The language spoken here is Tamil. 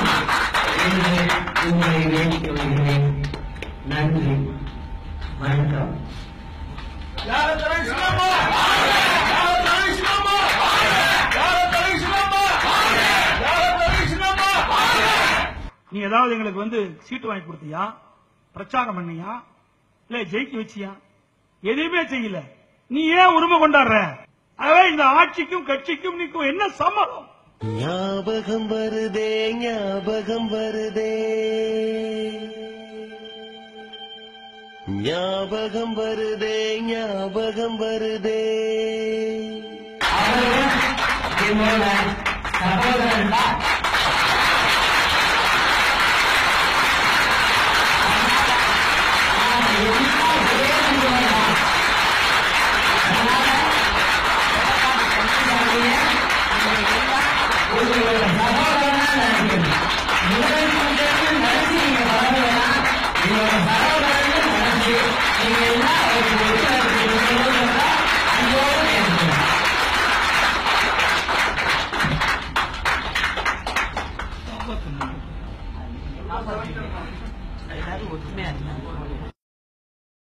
என்று உங்களை வேண்டிக் கொள்கிறேன் நன்றி வணக்கம் யார தலை சின்னம்மா யார தலை சின்னம்மா யார தலை சின்னம்மா யார தலை சின்னம்மா நீ ஏதாவது எங்களுக்கு வந்து சீட்டு வாங்கி கொடுத்தியா பிரச்சாரம் பண்ணியா இல்ல ஜெயிக்க வச்சியா எதையுமே செய்யல நீ ஏன் உரிமை கொண்டாடுற ஆகவே இந்த ஆட்சிக்கும் கட்சிக்கும் நீக்கும் என்ன சம்மதம் ஞாபகம் வருதே ஞாபகம் வருதே ஞாபகம் வருதே ஞாபகம் வருதே அவர்கள் என்னோட சகோதரன் தான் உங்களோட சகோதரனா நினைக்கிறேன் முதல் கூட்டத்தில் நினைச்சு நீங்க வரணும்னா உங்களோட சகோதரன் நினைச்சு நீங்க எல்லாம் அவருக்கு ஒத்துழைப்பு கொடுக்கணும்னா அன்போடு கேட்கிறேன் எல்லாரும் ஒற்றுமையா இருந்தாங்க